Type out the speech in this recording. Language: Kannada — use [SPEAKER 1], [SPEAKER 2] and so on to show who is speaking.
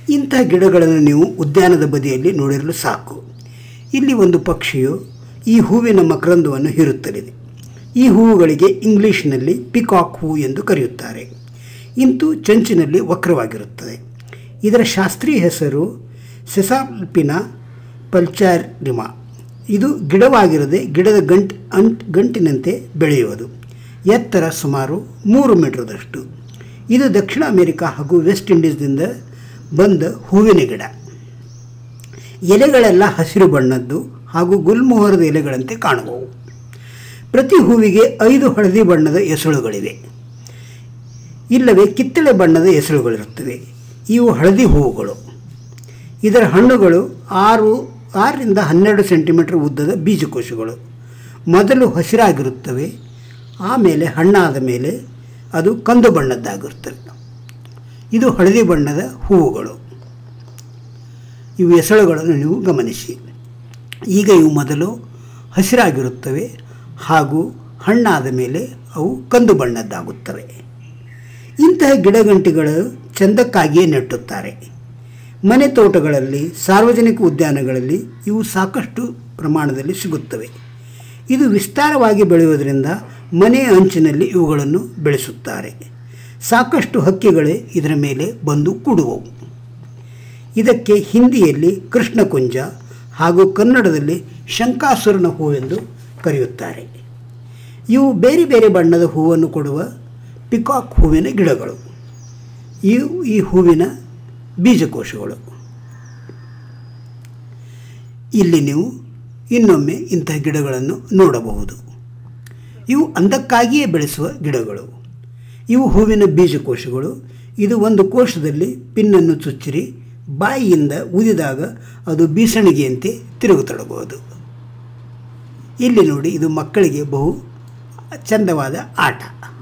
[SPEAKER 1] ಇಂಥ ಗಿಡಗಳನ್ನು ನೀವು ಉದ್ಯಾನದ ಬದಿಯಲ್ಲಿ ನೋಡಿರಲು ಸಾಕು ಇಲ್ಲಿ ಒಂದು ಪಕ್ಷಿಯು ಈ ಹೂವಿನ ಮಕರಂದವನ್ನು ಹೀರುತ್ತಲಿದೆ ಈ ಹೂವುಗಳಿಗೆ ಇಂಗ್ಲೀಷ್ನಲ್ಲಿ ಪಿಕಾಕ್ ಹೂ ಎಂದು ಕರೆಯುತ್ತಾರೆ ಇಂತು ಚಂಚಿನಲ್ಲಿ ವಕ್ರವಾಗಿರುತ್ತದೆ ಇದರ ಶಾಸ್ತ್ರೀಯ ಹೆಸರು ಸೆಸಾಲ್ಪಿನ ಪಲ್ಚಾರಿಮಾ ಇದು ಗಿಡವಾಗಿರದೆ ಗಿಡದ ಗಂಟ್ ಅಂಟ್ ಗಂಟಿನಂತೆ ಬೆಳೆಯುವುದು ಎತ್ತರ ಸುಮಾರು ಮೂರು ಮೀಟರ್ದಷ್ಟು ಇದು ದಕ್ಷಿಣ ಅಮೆರಿಕ ಹಾಗೂ ವೆಸ್ಟ್ ಇಂಡೀಸ್ನಿಂದ ಬಂದ ಹೂವಿನ ಗಿಡ ಎಲೆಗಳೆಲ್ಲ ಹಸಿರು ಬಣ್ಣದ್ದು ಹಾಗೂ ಗುಲ್ಮೋಹರದ ಎಲೆಗಳಂತೆ ಕಾಣುವವು ಪ್ರತಿ ಹೂವಿಗೆ ಐದು ಹಳದಿ ಬಣ್ಣದ ಎಸಳುಗಳಿವೆ ಇಲ್ಲವೇ ಕಿತ್ತಳೆ ಬಣ್ಣದ ಎಸಳುಗಳಿರುತ್ತವೆ ಇವು ಹಳದಿ ಹೂವುಗಳು ಇದರ ಹಣ್ಣುಗಳು ಆರು ಆರರಿಂದ ಹನ್ನೆರಡು ಸೆಂಟಿಮೀಟರ್ ಉದ್ದದ ಬೀಜಕೋಶಗಳು ಮೊದಲು ಹಸಿರಾಗಿರುತ್ತವೆ ಆಮೇಲೆ ಹಣ್ಣಾದ ಮೇಲೆ ಅದು ಕಂದು ಬಣ್ಣದ್ದಾಗಿರುತ್ತವೆ ಇದು ಹಳದಿ ಬಣ್ಣದ ಹೂವುಗಳು ಇವು ಎಸಳುಗಳನ್ನು ನೀವು ಗಮನಿಸಿ ಈಗ ಇವು ಮೊದಲು ಹಸಿರಾಗಿರುತ್ತವೆ ಹಾಗೂ ಹಣ್ಣಾದ ಮೇಲೆ ಅವು ಕಂದು ಬಣ್ಣದ್ದಾಗುತ್ತವೆ ಇಂತಹ ಗಿಡಗಂಟಿಗಳು ಚಂದಕ್ಕಾಗಿಯೇ ನೆಟ್ಟುತ್ತಾರೆ ಮನೆ ತೋಟಗಳಲ್ಲಿ ಸಾರ್ವಜನಿಕ ಉದ್ಯಾನಗಳಲ್ಲಿ ಇವು ಸಾಕಷ್ಟು ಪ್ರಮಾಣದಲ್ಲಿ ಸಿಗುತ್ತವೆ ಇದು ವಿಸ್ತಾರವಾಗಿ ಬೆಳೆಯುವುದರಿಂದ ಮನೆಯ ಅಂಚಿನಲ್ಲಿ ಇವುಗಳನ್ನು ಬೆಳೆಸುತ್ತಾರೆ ಸಾಕಷ್ಟು ಹಕ್ಕಿಗಳೇ ಇದರ ಮೇಲೆ ಬಂದು ಕೂಡುವವು ಇದಕ್ಕೆ ಹಿಂದಿಯಲ್ಲಿ ಕೃಷ್ಣಕುಂಜ ಹಾಗೂ ಕನ್ನಡದಲ್ಲಿ ಶಂಕಾಸುರನ ಹೂವೆಂದು ಕರೆಯುತ್ತಾರೆ ಇವು ಬೇರೆ ಬೇರೆ ಬಣ್ಣದ ಹೂವನ್ನು ಕೊಡುವ ಪಿಕಾಕ್ ಹೂವಿನ ಗಿಡಗಳು ಇವು ಈ ಹೂವಿನ ಬೀಜಕೋಶಗಳು ಇಲ್ಲಿ ನೀವು ಇನ್ನೊಮ್ಮೆ ಇಂತಹ ಗಿಡಗಳನ್ನು ನೋಡಬಹುದು ಇವು ಅಂದಕ್ಕಾಗಿಯೇ ಬೆಳೆಸುವ ಗಿಡಗಳು ಇವು ಹೂವಿನ ಬೀಜಕೋಶಗಳು ಇದು ಒಂದು ಕೋಶದಲ್ಲಿ ಪಿನ್ನನ್ನು ಚುಚ್ಚಿರಿ ಬಾಯಿಯಿಂದ ಊದಿದಾಗ ಅದು ಬೀಸಣಿಗೆಯಂತೆ ತಿರುಗತೊಡಗುವುದು ಇಲ್ಲಿ ನೋಡಿ ಇದು ಮಕ್ಕಳಿಗೆ ಬಹು ಚಂದವಾದ ಆಟ